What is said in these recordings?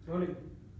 rolling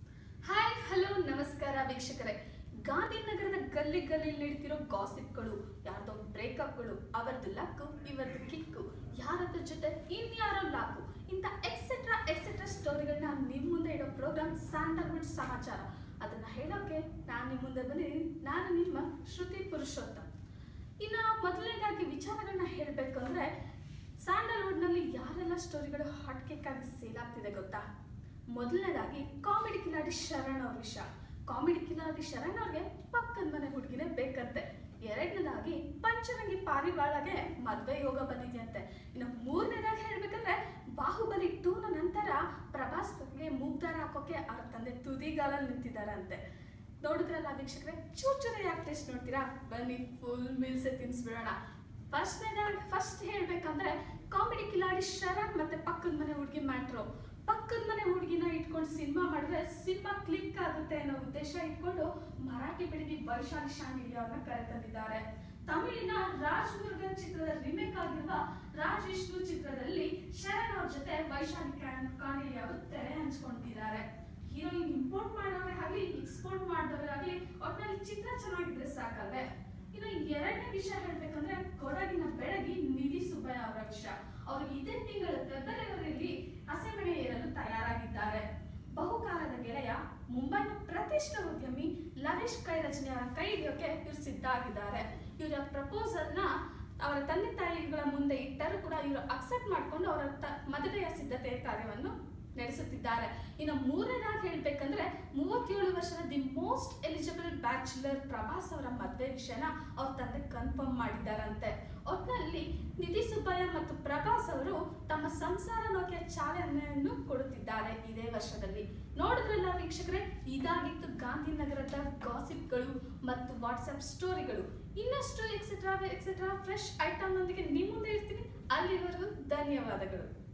hi hello ನಮಸ್ಕಾರ ವೀಕ್ಷಕರೇ ಗಾಂಧಿನಗರದ ಗಲ್ಲಿ ಗಲ್ಲಿ ನಡೀತಿರೋ ಗಾಸಿಪ್ಗಳು ಯಾರ್ದೋ ಬ್ರೇಕಪ್ಗಳು ಅವರದ್ದು ಲಕ್ಕು ಇವರದ್ದು ಕಿಕ್ಕು ಯಾರದ್ರ ಜೊತೆ ಇನ್ಯಾರೋ ಲಾಕು ಇಂಥ ಎಕ್ಸೆಟ್ರಾ ಎಕ್ಸೆಟ್ರಾ ಸ್ಟೋರಿಗಳನ್ನ ನಿಮ್ಮ ಮುಂದೆ ಇಡೋ ಪ್ರೋಗ್ರಾಮ್ ಸ್ಯಾಂಡಲ್ವುಡ್ ಸಮಾಚಾರ ಅದನ್ನ ಹೇಳೋಕೆ ನಾನು ನಿಮ್ಮ ಮುಂದೆ ಬಂದಿದ್ದೀನಿ ನಾನು ನಿಮ್ಮ ಶ್ರುತಿ ಪುರುಷೋತ್ತಮ್ ಇನ್ನು ಮೊದಲನೇದಾಗಿ ವಿಚಾರಗಳನ್ನ ಹೇಳಬೇಕು ಅಂದ್ರೆ ಸ್ಯಾಂಡಲ್ವುಡ್ನಲ್ಲಿ ಯಾರೆಲ್ಲ ಸ್ಟೋರಿಗಳು ಹಾಟ್ ಕೇಕ್ ಆಗಿ ಸೇಲ್ ಆಗ್ತಿದೆ ಗೊತ್ತಾ ಮೊದಲನೇದಾಗಿ ಕಾಮಿಡಿ ಕಿಲಾಡಿ ಶರಣ್ ಅವ್ರ ವಿಷಯ ಕಾಮಿಡಿ ಕಿಲಾಡಿ ಶರಣ್ ಅವ್ರಿಗೆ ಪಕ್ಕದ ಮನೆ ಹುಡುಗಿನೇ ಬೇಕಂತೆ ಎರಡನೇದಾಗಿ ಪಂಚರಂಗಿ ಪಾರಿವಾಳಗೆ ಮದ್ವೆ ಯೋಗ ಬಂದಿದೆಯಂತೆ ಇನ್ನು ಮೂರನೇದಾಗಿ ಹೇಳ್ಬೇಕಂದ್ರೆ ಬಾಹುಬಲಿ ಟೂನ ನಂತರ ಪ್ರಭಾಸ್ ಬಗ್ಗೆ ಮೂಗ್ದಾರ ಹಾಕೋಕೆ ಅವ್ರ ತಂದೆ ತುದಿಗಾಲಲ್ಲಿ ನಿಂತಿದ್ದಾರಂತೆ ನೋಡಿದ್ರಲ್ಲ ವೀಕ್ಷಕರೇ ಚೂರ್ ಚೂರ ಯಾಕೆ ಟೇಸ್ಟ್ ನೋಡ್ತೀರಾ ಬನ್ನಿ ಫುಲ್ ಮೀಲ್ಸೆ ತಿನ್ಸ್ಬಿಡೋಣ ಫಸ್ಟ್ನೇದಾಗಿ ಫಸ್ಟ್ ಹೇಳ್ಬೇಕಂದ್ರೆ ಕಾಮಿಡಿ ಕಿಲಾಡಿ ಶರಣ್ ಮತ್ತೆ ಪಕ್ಕದ ಮನೆ ಹುಡುಗಿ ಮ್ಯಾಟ್ರು ಪಕ್ಕದ ಮನೆ ಹುಡುಗಿನ ಇಟ್ಕೊಂಡು ಸಿನಿಮಾ ಮಾಡಿದ್ರೆ ಸಿನಿಮಾ ಕ್ಲಿಕ್ ಆಗುತ್ತೆ ಅನ್ನೋ ಉದ್ದೇಶ ಇಟ್ಕೊಂಡು ಮರಾಠಿ ಬೆಳಗ್ಗೆ ವೈಶಾಲಿ ಶಾಂಡಿಲ್ಯ ಅವ್ರನ್ನ ಕರೆತಂದಿದ್ದಾರೆ ತಮಿಳಿನ ರಾಜ್ ಮುರುಗನ್ ಚಿತ್ರದ ರಿಮೇಕ್ ಆಗಿರುವ ರಾಜ್ ವಿಷ್ಣು ಚಿತ್ರದಲ್ಲಿ ಶರಣ್ ಅವ್ರ ಜೊತೆ ವೈಶಾಲಿ ಕಾಣಿಲ್ಯ ಅವರು ತೆರೆ ಹಂಚ್ಕೊಂಡಿದ್ದಾರೆ ಹೀರೋಯಿನ್ ಇಂಪೋರ್ಟ್ ಮಾಡೋರೇ ಆಗಲಿ ಎಕ್ಸ್ಪೋರ್ಟ್ ಮಾಡಿದವರೇ ಆಗಲಿ ಒಟ್ಟಿನಲ್ಲಿ ಚಿತ್ರ ಚೆನ್ನಾಗಿದ್ರೆ ಸಾಕಲ್ವೇ ಇನ್ನು ಎರಡನೇ ವಿಷಯ ಹೇಳ್ಬೇಕಂದ್ರೆ ಕೊಡಗಿನ ಬೆಳಗಿ ನಿಧಿ ಸುಬ್ಬಯ್ಯ ಅವರ ವಿಷಯ ಅವರು ಇದೇ ತಿಂಗಳ ಫೆಬ್ರವರಿಯಲ್ಲಿ ಹಸೆಮಣೆ ಏರಲು ತಯಾರಾಗಿದ್ದಾರೆ ಬಹುಕಾಲದ ಗೆಳೆಯ ಮುಂಬೈನ ಪ್ರತಿಷ್ಠ ಉದ್ಯಮಿ ಲವೇಶ್ ಕೈ ರಚನೆ ಅವರ ಕೈ ಹಿಡಿಯೋಕೆ ಇವರು ಸಿದ್ಧ ಆಗಿದ್ದಾರೆ ಇವರ ಪ್ರಪೋಸಲ್ನ ಅವರ ತಂದೆ ತಾಯಿಗಳ ಮುಂದೆ ಇಟ್ಟರೂ ಕೂಡ ಇವರು ಅಕ್ಸೆಪ್ಟ್ ಮಾಡಿಕೊಂಡು ಅವರ ತ- ಮದುವೆಯ ಸಿದ್ಧತೆಯ ಕಾರ್ಯವನ್ನು ನಡೆಸುತ್ತಿದ್ದಾರೆ ಇನ್ನು ಮೂರನೇದಾಗಿ ಹೇಳ್ಬೇಕಂದ್ರೆ ಮೂವತ್ತೇಳು ವರ್ಷದ the most eligible bachelor Prabhas ಅವರ ಮದುವೆ ವಿಷಯನ ಅವ್ರ ತಂದೆ ಕನ್ಫರ್ಮ್ ಮಾಡಿದ್ದಾರಂತೆ ಒಟ್ನಲ್ಲಿ ನಿಧಿ ಸುಬ್ಬಯ್ಯ ಮತ್ತು ಪ್ರಭಾಸ್ ಅವರು ತಮ್ಮ ಸಂಸಾರ ನೌಕೆಯ ಚಾಲನೆಯನ್ನು ಕೊಡುತ್ತಿದ್ದಾರೆ ಇದೇ ವರ್ಷದಲ್ಲಿ ನೋಡಿದ್ರಲ್ಲ ವೀಕ್ಷಕರೇ ಇದಾಗಿತ್ತು ಗಾಂಧಿನಗರದ ಗಾಸಿಪ್ಗಳು ಮತ್ತು ವಾಟ್ಸಪ್ ಸ್ಟೋರಿಗಳು ಇನ್ನಷ್ಟು ಎಕ್ಸೆಟ್ರಾ ಎಕ್ಸೆಟ್ರಾ ಫ್ರೆಶ್ ಐಟಮ್ನೊಂದಿಗೆ ನಿಮ್ಮ ಮುಂದೆ ಇರ್ತೀನಿ ಅಲ್ಲಿವರೆಗೂ ಧನ್ಯವಾದಗಳು